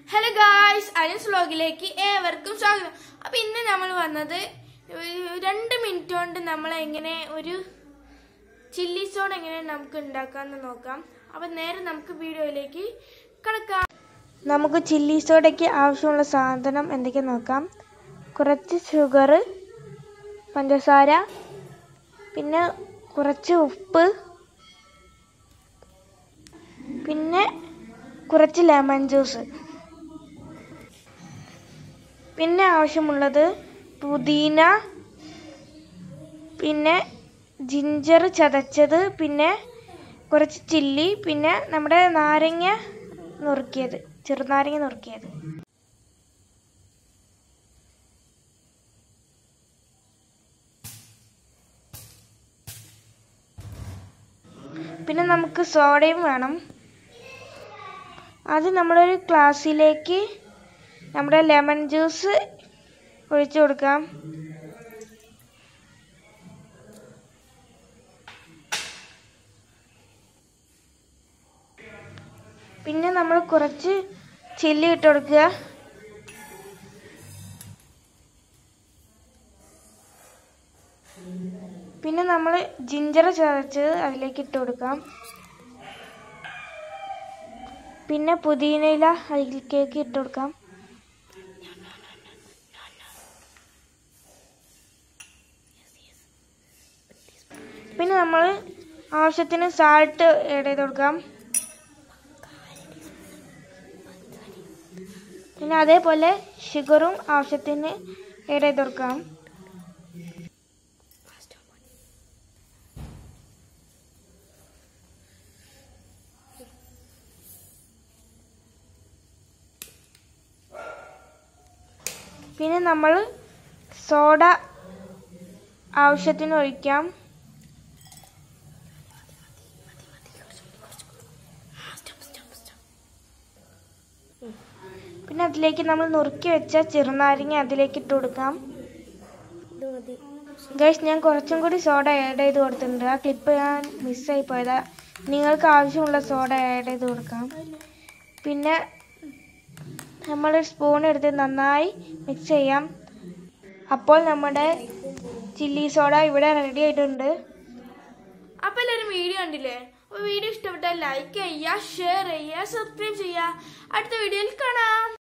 hello guys അനിസ് വ്ലോഗിലേക്ക് ഏവർക്കും സ്വാഗതം അപ്പൊ ഇന്ന് നമ്മൾ വന്നത് ഒരു രണ്ട് മിനിറ്റ് കൊണ്ട് നമ്മൾ എങ്ങനെ ഒരു ചില്ലി സോഡ എങ്ങനെ നമുക്ക് ഉണ്ടാക്കാന്ന് നോക്കാം അപ്പൊ നേരെ നമുക്ക് വീഡിയോയിലേക്ക് കിടക്കാം നമുക്ക് ചില്ലി സോഡയ്ക്ക് ആവശ്യമുള്ള സാധനം എന്തൊക്കെ നോക്കാം കുറച്ച് ഷുഗർ പഞ്ചസാര പിന്നെ കുറച്ച് ഉപ്പ് പിന്നെ കുറച്ച് ലെമൺ ജ്യൂസ് പിന്നെ ആവശ്യമുള്ളത് പുതിന പിന്നെ ജിഞ്ചർ ചതച്ചത് പിന്നെ കുറച്ച് ചില്ലി പിന്നെ നമ്മുടെ നാരങ്ങ നുറുക്കിയത് ചെറുനാരങ്ങ നുറുക്കിയത് പിന്നെ നമുക്ക് സോഡയും വേണം അത് നമ്മളൊരു ഗ്ലാസ്സിലേക്ക് നമ്മുടെ ലെമൺ ജ്യൂസ് ഒഴിച്ചു കൊടുക്കാം പിന്നെ നമ്മൾ കുറച്ച് ചില്ലി ഇട്ട് കൊടുക്കുക പിന്നെ നമ്മൾ ജിഞ്ചർ ചതച്ചത് അതിലേക്ക് ഇട്ട് കൊടുക്കാം പിന്നെ പുതിനയില അതിലേക്ക് ഇട്ട് കൊടുക്കാം പിന്നെ നമ്മൾ ആവശ്യത്തിന് സാൾട്ട് ആഡ് ചെയ്ത് കൊടുക്കാം പിന്നെ അതേപോലെ ഷുഗറും ആവശ്യത്തിന് ആഡ് ചെയ്ത് കൊടുക്കാം പിന്നെ നമ്മൾ സോഡ ആവശ്യത്തിന് ഒഴിക്കാം പിന്നെ അതിലേക്ക് നമ്മൾ നുറുക്കി വെച്ച ചെറുനാരങ്ങ അതിലേക്ക് ഇട്ട് കൊടുക്കാം ഗൈസ് ഞാൻ കുറച്ചും കൂടി സോഡ ആഡ് ചെയ്ത് കൊടുത്തിട്ടുണ്ട് ആ ക്ലിപ്പ് ഞാൻ മിസ്സായി പോയതാ നിങ്ങൾക്ക് ആവശ്യമുള്ള സോഡ ആഡ് ചെയ്ത് കൊടുക്കാം പിന്നെ നമ്മൾ സ്പൂൺ എടുത്ത് നന്നായി മിക്സ് ചെയ്യാം അപ്പോൾ നമ്മുടെ ചില്ലി സോഡ ഇവിടെ റെഡി ആയിട്ടുണ്ട് അപ്പൊ എല്ലാവരും വീഡിയോ കണ്ടില്ലേ അപ്പൊ വീഡിയോ ഇഷ്ടപ്പെട്ടാൽ ലൈക്ക് ചെയ്യുക ഷെയർ ചെയ്യുക സബ്സ്ക്രൈബ് ചെയ്യുക അടുത്ത വീഡിയോയിൽ കാണാം